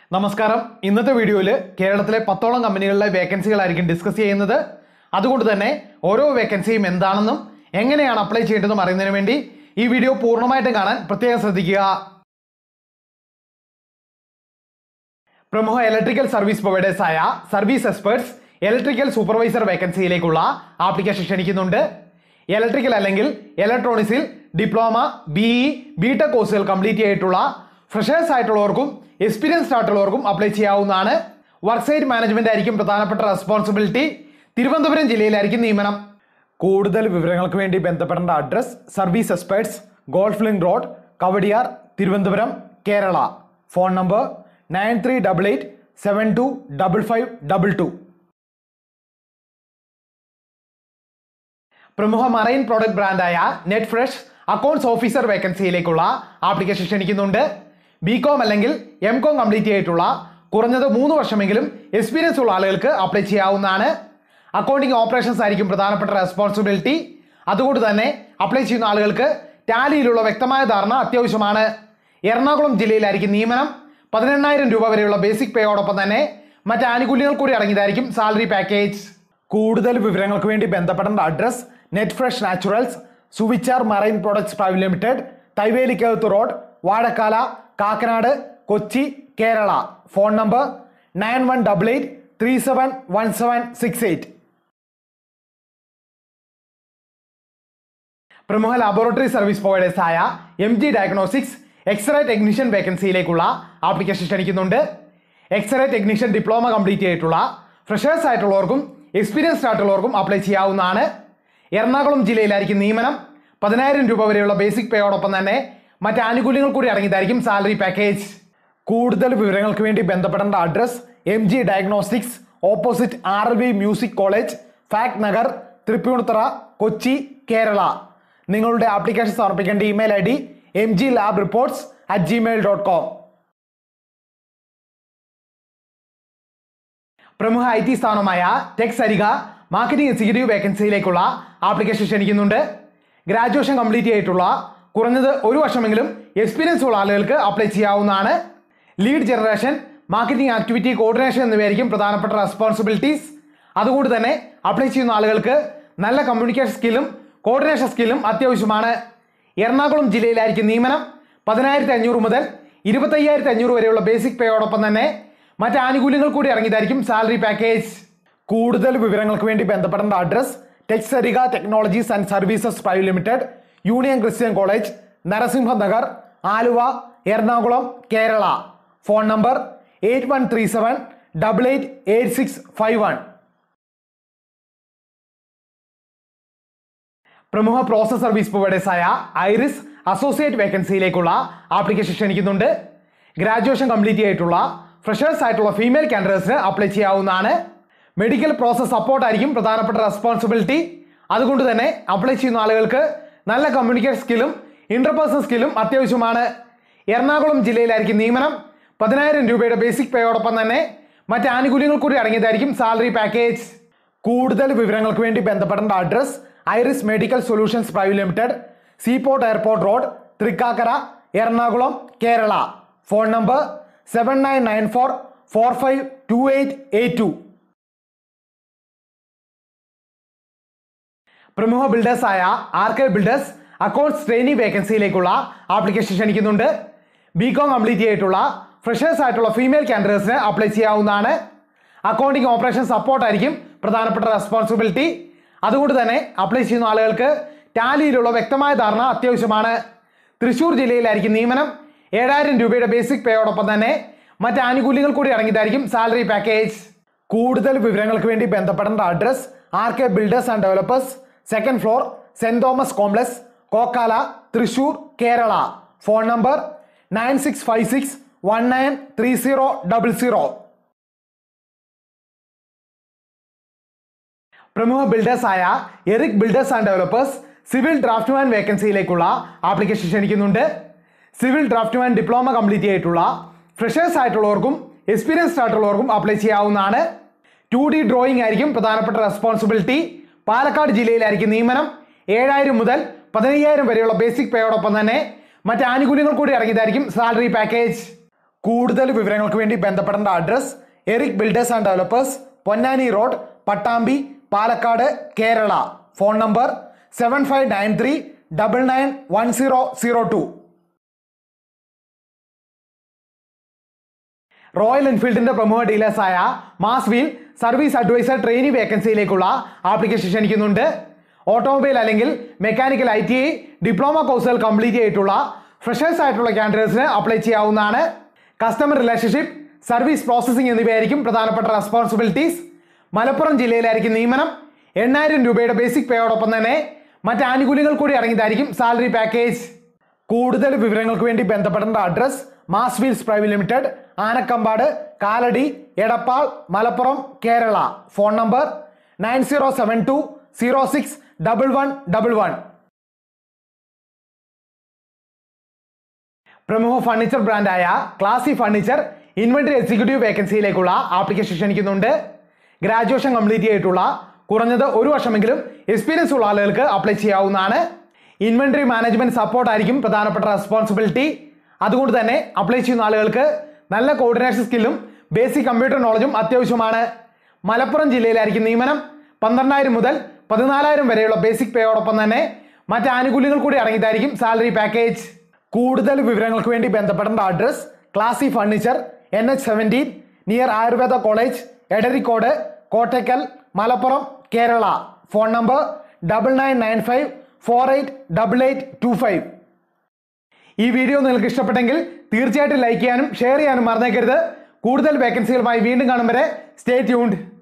നമസ്കാരം ഇന്നത്തെ വീഡിയോയിൽ കേരളത്തിലെ പത്തോളം കമ്പനികളിലെ വേക്കൻസികളായിരിക്കും ഡിസ്കസ് ചെയ്യുന്നത് അതുകൊണ്ട് തന്നെ ഓരോ വേക്കൻസിയും എന്താണെന്നും എങ്ങനെയാണ് അപ്ലൈ ചെയ്യേണ്ടതെന്നും അറിയുന്നതിന് വേണ്ടി ഈ വീഡിയോ പൂർണ്ണമായിട്ടും കാണാൻ പ്രത്യേകം ശ്രദ്ധിക്കുക പ്രമുഖ ഇലക്ട്രിക്കൽ സർവീസ് പ്രൊവൈഡേഴ്സ് ആയ സർവീസ് എക്സ്പേർട്സ് ഇലക്ട്രിക്കൽ സൂപ്പർവൈസർ വേക്കൻസിയിലേക്കുള്ള ആപ്ലിക്കേഷൻ ക്ഷണിക്കുന്നുണ്ട് ഇലക്ട്രിക്കൽ അല്ലെങ്കിൽ ഇലക്ട്രോണിക്സിൽ ഡിപ്ലോമ ബിഇ ബിടെക് കോഴ്സുകൾ കംപ്ലീറ്റ് ചെയ്തിട്ടുള്ള ഫ്രഷേഴ്സ് ആയിട്ടുള്ളവർക്കും എക്സ്പീരിയൻസ്ഡ് ആയിട്ടുള്ളവർക്കും അപ്ലൈ ചെയ്യാവുന്നതാണ് വർക്ക് സൈറ്റ് മാനേജ്മെന്റ് ആയിരിക്കും പ്രധാനപ്പെട്ട റെസ്പോൺസിബിലിറ്റി തിരുവനന്തപുരം ജില്ലയിലായിരിക്കും നിയമനം കൂടുതൽ വിവരങ്ങൾക്ക് വേണ്ടി ബന്ധപ്പെടേണ്ട address service experts golf link road Kowdiar Thiruvananthapuram Kerala phone number nine three double eight seven two double five double two പ്രമുഖ മറൈൻ പ്രോഡക്റ്റ് ബ്രാൻഡായ നെറ്റ് ഫ്രഷ് അക്കൗണ്ട്സ് ഓഫീസർ വേക്കൻസിയിലേക്കുള്ള ആപ്ലിക്കേഷൻ ക്ഷണിക്കുന്നുണ്ട് ബി കോം അല്ലെങ്കിൽ എം കോം കംപ്ലീറ്റ് ചെയ്തിട്ടുള്ള കുറഞ്ഞത് മൂന്ന് വർഷമെങ്കിലും എക്സ്പീരിയൻസ് ഉള്ള ആളുകൾക്ക് അപ്ലൈ ചെയ്യാവുന്നതാണ് അക്കൗണ്ടിങ് ഓപ്പറേഷൻസ് ആയിരിക്കും പ്രധാനപ്പെട്ട റെസ്പോൺസിബിലിറ്റി അതുകൊണ്ട് തന്നെ അപ്ലൈ ചെയ്യുന്ന ആളുകൾക്ക് ടാലിയിലുള്ള വ്യക്തമായ ധാരണ അത്യാവശ്യമാണ് എറണാകുളം ജില്ലയിലായിരിക്കും നിയമനം പതിനെണ്ണായിരം രൂപ വരെയുള്ള ബേസിക് പേയോടൊപ്പം തന്നെ മറ്റ് ആനുകൂല്യങ്ങൾ കൂടി അടങ്ങിയതായിരിക്കും സാലറി പാക്കേജ് കൂടുതൽ വിവരങ്ങൾക്ക് വേണ്ടി ബന്ധപ്പെടേണ്ട address net fresh naturals Suvichar marine products private limited Thaivelikkakath road Vazhakkala Kakkanad Kochi Kerala phone number nine one double eight three seven one seven six eight പ്രമുഖ ലാബോറട്ടറി സർവീസ് പ്രൊവൈഡേഴ്സ് ആയ M G diagnostics x-ray technician വേക്കൻസിയിലേക്കുള്ള application ക്ഷണിക്കുന്നുണ്ട് x-ray technician diploma complete ചെയ്തിട്ടുള്ള freshers ആയിട്ടുള്ളവർക്കും experienced ആയിട്ടുള്ളവർക്കും apply ചെയ്യാവുന്നതാണ് എറണാകുളം ജില്ലയിലായിരിക്കും നിയമനം പതിനായിരം രൂപ വരെയുള്ള ബേസിക് പേയോടൊപ്പം തന്നെ മറ്റ് ആനുകൂല്യങ്ങൾ കൂടി അടങ്ങിയതായിരിക്കും സാലറി പാക്കേജ് കൂടുതൽ വിവരങ്ങൾക്ക് വേണ്ടി ബന്ധപ്പെടേണ്ട address M G diagnostics opposite R L V music college FACT Nagar Tripunithura Kochi Kerala നിങ്ങളുടെ ആപ്ലിക്കേഷൻ സമർപ്പിക്കേണ്ട email I D M G lab reports at Gmail dot com പ്രമുഖ ഐ ടി സ്ഥാനമായ ടെക് സരിക മാർക്കറ്റിംഗ് എക്സിക്യൂട്ടീവ് വേക്കൻസിയിലേക്കുള്ള ആപ്ലിക്കേഷൻ ക്ഷണിക്കുന്നുണ്ട് ഗ്രാജുവേഷൻ കംപ്ലീറ്റ് ചെയ്തിട്ടുള്ള കുറഞ്ഞത് ഒരു വർഷമെങ്കിലും എക്സ്പീരിയൻസ് ഉള്ള ആളുകൾക്ക് അപ്ലൈ ചെയ്യാവുന്നതാണ് lead generation marketing activity coordination എന്നിവയായിരിക്കും പ്രധാനപ്പെട്ട റെസ്പോൺസിബിലിറ്റീസ് അതുകൊണ്ട് തന്നെ അപ്ലൈ ചെയ്യുന്ന ആളുകൾക്ക് നല്ല കമ്മ്യൂണിക്കേഷൻ സ്കില്ലും കോർഡിനേഷൻ സ്കില്ലും അത്യാവശ്യമാണ് എറണാകുളം ജില്ലയിലായിരിക്കും നിയമനം പതിനായിരത്തി അഞ്ഞൂറ് മുതൽ ഇരുപത്തയ്യായിരത്തി അഞ്ഞൂറ് വരെയുള്ള ബേസിക് പേയോടൊപ്പം തന്നെ മറ്റ് ആനുകൂല്യങ്ങൾ കൂടി അടങ്ങിയതായിരിക്കും സാലറി പാക്കേജ് കൂടുതൽ വിവരങ്ങൾക്ക് വേണ്ടി ബന്ധപ്പെടേണ്ട address Techsarika technologies and services private limited union Christian college Narasimha Nagar Aluva Ernakulam Kerala phone number eight one three seven double eight eight six five one പ്രമുഖ പ്രോസസ് സർവീസ് പ്രൊവൈഡേഴ്സ് ആയ ഐറിസ് അസോസിയേറ്റ് വേക്കൻസിയിലേക്കുള്ള ആപ്ലിക്കേഷൻ ക്ഷണിക്കുന്നുണ്ട് ഗ്രാജുവേഷൻ കംപ്ലീറ്റ് ചെയ്തിട്ടുള്ള freshers ആയിട്ടുള്ള ഫീമെയിൽ കാൻഡിഡേറ്റ്സിന് apply ചെയ്യാവുന്നതാണ് medical process support ആയിരിക്കും പ്രധാനപ്പെട്ട റെസ്പോൺസിബിലിറ്റി അതുകൊണ്ട് തന്നെ അപ്ലൈ ചെയ്യുന്ന ആളുകൾക്ക് നല്ല കമ്മ്യൂണിക്കേഷൻ സ്കില്ലും ഇന്റർപേഴ്സണൽ സ്കില്ലും അത്യാവശ്യമാണ് എറണാകുളം ജില്ലയിലായിരിക്കും നിയമനം പതിനായിരം രൂപയുടെ ബേസിക് പേയോടൊപ്പം തന്നെ മറ്റ് ആനുകൂല്യങ്ങൾ കൂടി അടങ്ങിയതായിരിക്കും സാലറി പാക്കേജ് കൂടുതൽ വിവരങ്ങൾക്ക് വേണ്ടി ബന്ധപ്പെടേണ്ട address Iris medical solutions private limited seaport airport road Thrikkakara Ernakulam Kerala phone number seven nine nine four four five two eight eight two പ്രമുഖ ബിൽഡേഴ്സ് ആയ R K builders accounts trainee വേക്കൻസിയിലേക്കുള്ള ആപ്ലിക്കേഷൻ ക്ഷണിക്കുന്നുണ്ട് ബി കോം കംപ്ലീറ്റ് ചെയ്തിട്ടുള്ള freshers ആയിട്ടുള്ള female കാൻഡിഡേറ്റ്സിന് apply ചെയ്യാവുന്നതാണ് accounting operation support ആയിരിക്കും പ്രധാനപ്പെട്ട റെസ്പോൺസിബിലിറ്റി അതുകൊണ്ട് തന്നെ അപ്ലൈ ചെയ്യുന്ന ആളുകൾക്ക് ടാലിയിലുള്ള വ്യക്തമായ ധാരണ അത്യാവശ്യമാണ് തൃശൂർ ജില്ലയിലായിരിക്കും നിയമനം ഏഴായിരം രൂപയുടെ ബേസിക് പേയോടൊപ്പം തന്നെ മറ്റ് ആനുകൂല്യങ്ങൾ കൂടി അടങ്ങിയതായിരിക്കും സാലറി പാക്കേജ് കൂടുതൽ വിവരങ്ങൾക്ക് വേണ്ടി ബന്ധപ്പെടേണ്ട address R K builders and developers second floor saint Thomas complex Kokkala Thrissur Kerala phone number nine six five six one nine three zero double zero പ്രമുഖ ബിൽഡേഴ്സ് ആയ Eric builders and developers civil draftsman വേക്കൻസിയിലേക്കുള്ള application ക്ഷണിക്കുന്നുണ്ട് civil draftsman diploma complete ചെയ്തിട്ടുള്ള freshers ആയിട്ടുള്ളവർക്കും experienced ആയിട്ടുള്ളവർക്കും apply ചെയ്യാവുന്നതാണ് two D drawing ആയിരിക്കും പ്രധാനപ്പെട്ട റെസ്പോൺസിബിലിറ്റി പാലക്കാട് ജില്ലയിലായിരിക്കും നിയമനം ഏഴായിരം മുതൽ പതിനയ്യായിരം വരെയുള്ള ബേസിക് പേയോടൊപ്പം തന്നെ മറ്റ് ആനുകൂല്യങ്ങൾ കൂടി അടങ്ങിയതായിരിക്കും സാലറി പാക്കേജ് കൂടുതൽ വിവരങ്ങൾക്ക് വേണ്ടി ബന്ധപ്പെടേണ്ട address Eric builders and developers Ponnani road Pattambi Palakkad Kerala phone number seven five nine three double nine one zero zero two Royal എൻഫീൽഡിന്റെ പ്രമുഖ ഡീലേഴ്സായ mass wheel service advisor trainee വേക്കൻസിയിലേക്കുള്ള ആപ്ലിക്കേഷൻ ക്ഷണിക്കുന്നുണ്ട് ഓട്ടോമൊബൈൽ അല്ലെങ്കിൽ mechanical I T I diploma കോഴ്സുകൾ complete ചെയ്തിട്ടുള്ള freshers ആയിട്ടുള്ള കാൻഡിഡേറ്റ്സിന് അപ്ലൈ ചെയ്യാവുന്നതാണ് കസ്റ്റമർ റിലേഷൻഷിപ്പ് സർവീസ് പ്രോസസ്സിംഗ് എന്നിവയായിരിക്കും പ്രധാനപ്പെട്ട റെസ്പോൺസിബിലിറ്റീസ് മലപ്പുറം ജില്ലയിലായിരിക്കും നിയമനം എണ്ണായിരം രൂപയുടെ ബേസിക് പേയോടൊപ്പം തന്നെ മറ്റ് ആനുകൂല്യങ്ങൾ കൂടി അടങ്ങിയതായിരിക്കും സാലറി പാക്കേജ് കൂടുതൽ വിവരങ്ങൾക്ക് വേണ്ടി ബന്ധപ്പെടേണ്ട address mass wheels private limited Anakkampad Kaladi Edappal Malappuram Kerala phone number nine zero seven two zero six double one double one പ്രമുഖ ഫർണിച്ചർ ബ്രാൻഡായ ക്ലാസി ഫർണിച്ചർ ഇൻവെന്ററി എക്സിക്യൂട്ടീവ് വേക്കൻസിയിലേക്കുള്ള ആപ്ലിക്കേഷൻ ക്ഷണിക്കുന്നുണ്ട് ഗ്രാജുവേഷൻ കംപ്ലീറ്റ് ചെയ്തിട്ടുള്ള കുറഞ്ഞത് ഒരു വർഷമെങ്കിലും എക്സ്പീരിയൻസ് ഉള്ള ആളുകൾക്ക് അപ്ലൈ ചെയ്യാവുന്നതാണ് ഇൻവെന്ററി മാനേജ്മെന്റ് സപ്പോർട്ട് ആയിരിക്കും പ്രധാനപ്പെട്ട റെസ്പോൺസിബിലിറ്റി അതുകൊണ്ട് തന്നെ അപ്ലൈ ചെയ്യുന്ന ആളുകൾക്ക് നല്ല കോർഡിനേഷൻ സ്കില്ലും ബേസിക് കമ്പ്യൂട്ടർ നോളജും അത്യാവശ്യമാണ് മലപ്പുറം ജില്ലയിലായിരിക്കും നിയമനം പന്ത്രണ്ടായിരം മുതൽ പതിനാലായിരം വരെയുള്ള ബേസിക് പേയോടൊപ്പം തന്നെ മറ്റ് ആനുകൂല്യങ്ങൾ കൂടി അടങ്ങിയതായിരിക്കും സാലറി പാക്കേജ് കൂടുതൽ വിവരങ്ങൾക്ക് വേണ്ടി ബന്ധപ്പെടേണ്ട address classy furniture N H seventeen near Ayurveda college Edarikode Kottakkal Malappuram Kerala phone number double nine nine five four eight double eight two five ഈ വീഡിയോ നിങ്ങൾക്ക് ഇഷ്ടപ്പെട്ടെങ്കിൽ തീർച്ചയായിട്ടും ലൈക്ക് ചെയ്യാനും ഷെയർ ചെയ്യാനും മറന്നേക്കരുത് കൂടുതൽ വേക്കൻസികളുമായി വീണ്ടും കാണും വരെ സ്റ്റേ ട്യൂൺഡ്